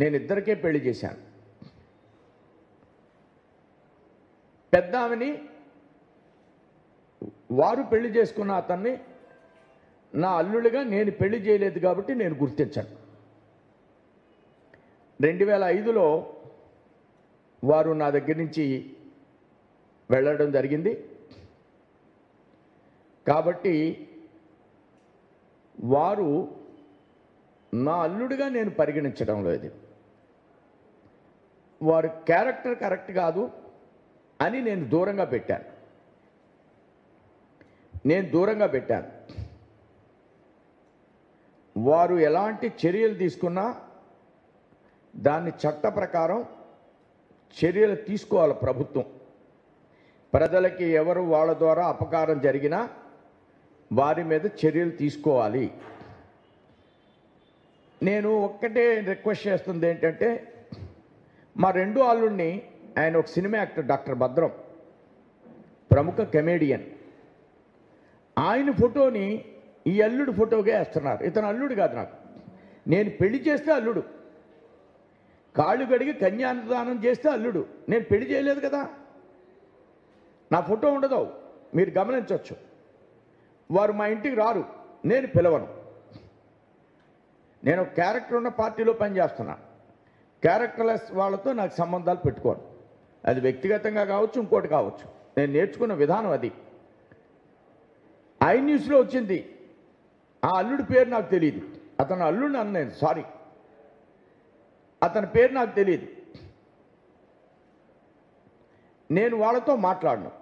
నేను ఇద్దరికే పెళ్లి చేశాను పెద్ద ఆమెని వారు పెళ్లి చేసుకున్న అతన్ని నా అల్లుడిగా నేను పెళ్లి చేయలేదు కాబట్టి నేను గుర్తించాను రెండు వేల ఐదులో వారు నా దగ్గర నుంచి వెళ్ళడం జరిగింది కాబట్టి వారు నా అల్లుడిగా నేను పరిగణించడం లేదు వారి క్యారెక్టర్ కరెక్ట్ కాదు అని నేను దూరంగా పెట్టాను నేను దూరంగా పెట్టాను వారు ఎలాంటి చర్యలు తీసుకున్నా దాన్ని చట్ట ప్రకారం చర్యలు తీసుకోవాలి ప్రభుత్వం ప్రజలకి ఎవరు వాళ్ళ ద్వారా అపకారం జరిగినా వారి మీద చర్యలు తీసుకోవాలి నేను ఒక్కటే రిక్వెస్ట్ చేస్తుంది ఏంటంటే మా రెండు అల్లుడిని ఆయన ఒక సినిమా యాక్టర్ డాక్టర్ భద్రం ప్రముఖ కమేడియన్ ఆయన ఫోటోని ఈ అల్లుడు ఫోటోగా వేస్తున్నారు ఇతను అల్లుడు కాదు నాకు నేను పెళ్లి చేస్తే అల్లుడు కాళ్ళు కడిగి కన్యాదానం చేస్తే అల్లుడు నేను పెళ్లి చేయలేదు కదా నా ఫోటో ఉండదు మీరు గమనించవచ్చు వారు మా ఇంటికి రారు నేను పిలవను నేను ఒక క్యారెక్టర్ ఉన్న పార్టీలో పనిచేస్తున్నా క్యారెక్టర్లెస్ వాళ్ళతో నాకు సంబంధాలు పెట్టుకోను అది వ్యక్తిగతంగా కావచ్చు ఇంకోటి కావచ్చు నేను నేర్చుకున్న విధానం అది ఐ న్యూస్లో వచ్చింది ఆ అల్లుడి పేరు నాకు తెలియదు అతను అల్లుడిని అన్న నేను సారీ అతని పేరు నాకు తెలియదు నేను వాళ్ళతో మాట్లాడను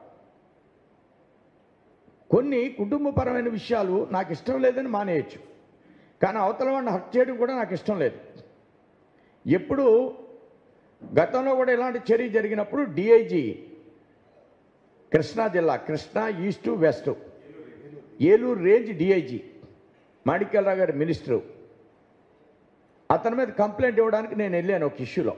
కొన్ని కుటుంబపరమైన విషయాలు నాకు ఇష్టం లేదని మానేయచ్చు కానీ అవతల వాడిని హక్ చేయడం కూడా నాకు ఇష్టం లేదు ఎప్పుడు గతంలో కూడా ఇలాంటి చర్య జరిగినప్పుడు డిఐజీ కృష్ణా జిల్లా Krishna east west Eluru range DIG Manikyalarao గారి మినిస్టరు అతని మీద కంప్లైంట్ ఇవ్వడానికి నేను వెళ్ళాను ఒక ఇష్యూలో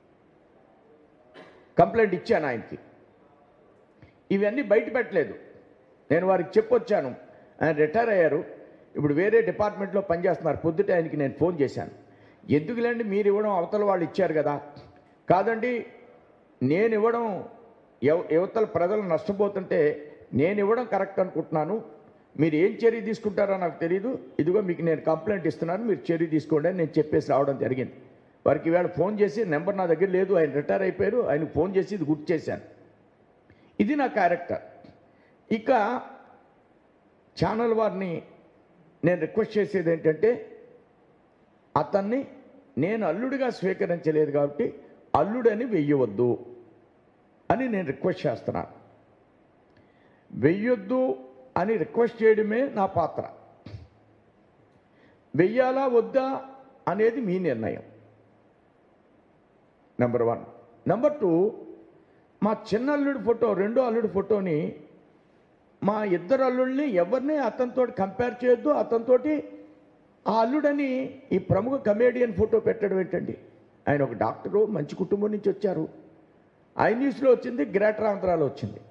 కంప్లైంట్ ఇచ్చాను ఆయనకి ఇవన్నీ బయట పెట్టలేదు నేను వారికి చెప్పొచ్చాను ఆయన రిటైర్ అయ్యారు ఇప్పుడు వేరే డిపార్ట్మెంట్లో పనిచేస్తున్నారు పొద్దుట ఆయనకి నేను ఫోన్ చేశాను ఎందుకులేండి మీరు ఇవ్వడం అవతల వాళ్ళు ఇచ్చారు కదా కాదండి నేను ఇవ్వడం ఎవ యువతల ప్రజలు నష్టపోతుంటే నేను ఇవ్వడం కరెక్ట్ అనుకుంటున్నాను మీరు ఏం చర్య తీసుకుంటారో నాకు తెలియదు ఇదిగో మీకు నేను కంప్లైంట్ ఇస్తున్నాను మీరు చర్య తీసుకోండి అని నేను చెప్పేసి రావడం జరిగింది వారికి ఈవేళ ఫోన్ చేసి నెంబర్ నా దగ్గర లేదు ఆయన రిటైర్ అయిపోయారు ఆయనకు ఫోన్ చేసి ఇది గుర్తు చేశాను ఇది నా క్యారెక్టర్ ఇక ఛానల్ వారిని నేను రిక్వెస్ట్ చేసేది ఏంటంటే అతన్ని నేను అల్లుడిగా స్వీకరించలేదు కాబట్టి అల్లుడని వెయ్యవద్దు అని నేను రిక్వెస్ట్ చేస్తున్నాను వెయ్యొద్దు అని రిక్వెస్ట్ చేయడమే నా పాత్ర వెయ్యాలా వద్దా అనేది మీ నిర్ణయం నెంబర్ వన్ నెంబర్ టూ మా చిన్న అల్లుడి ఫోటో రెండో అల్లుడి ఫోటోని మా ఇద్దరు అల్లుడిని ఎవరిని అతనితో కంపేర్ చేయొద్దు అతనితోటి ఆ అల్లుడని ఈ ప్రముఖ కమేడియన్ ఫోటో పెట్టడం ఏంటండి ఆయన ఒక డాక్టరు మంచి కుటుంబం నుంచి వచ్చారు ఐ న్యూస్లో వచ్చింది గ్రేటర్ ఆంధ్రాలో వచ్చింది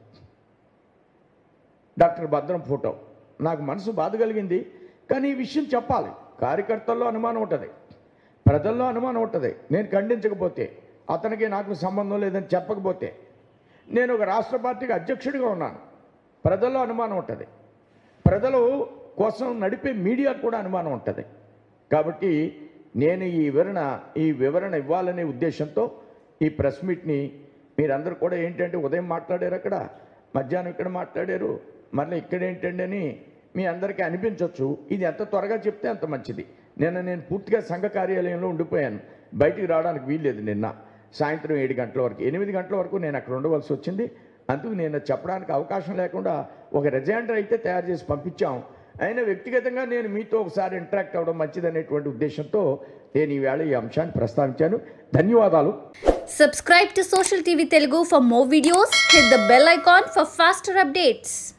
డాక్టర్ భద్రం ఫోటో నాకు మనసు బాధ కలిగింది కానీ ఈ విషయం చెప్పాలి కార్యకర్తల్లో అనుమానం ఉంటుంది ప్రజల్లో అనుమానం ఉంటుంది నేను ఖండించకపోతే అతనికి నాకు సంబంధం లేదని చెప్పకపోతే నేను ఒక రాష్ట్ర పార్టీకి అధ్యక్షుడిగా ఉన్నాను ప్రజల్లో అనుమానం ఉంటుంది ప్రజలు కోసం నడిపే మీడియా కూడా అనుమానం ఉంటుంది కాబట్టి నేను ఈ వివరణ ఈ వివరణ ఇవ్వాలనే ఉద్దేశంతో ఈ ప్రెస్ మీట్ని మీరందరూ కూడా ఏంటంటే ఉదయం మాట్లాడారు అక్కడ మధ్యాహ్నం ఇక్కడ మాట్లాడారు మళ్ళీ ఇక్కడ ఏంటండి అని మీ అందరికీ అనిపించవచ్చు ఇది ఎంత త్వరగా చెప్తే అంత మంచిది నిన్న నేను పూర్తిగా సంఘ కార్యాలయంలో ఉండిపోయాను బయటికి రావడానికి వీల్లేదు నిన్న సాయంత్రం ఏడు గంటల వరకు ఎనిమిది గంటల వరకు నేను అక్కడ ఉండవలసి వచ్చింది అందుకు నేను చెప్పడానికి అవకాశం లేకుండా ఒక రిజైండర్ అయితే తయారు చేసి పంపించాం అయినా వ్యక్తిగతంగా నేను మీతో ఒకసారి ఇంటరాక్ట్ అవ్వడం మంచిదనేటువంటి ఉద్దేశంతో నేను ఈవేళ ఈ అంశాన్ని ప్రస్తావించాను ధన్యవాదాలు Subscribe to Social TV Telugu for more videos. Hit the bell icon for faster updates.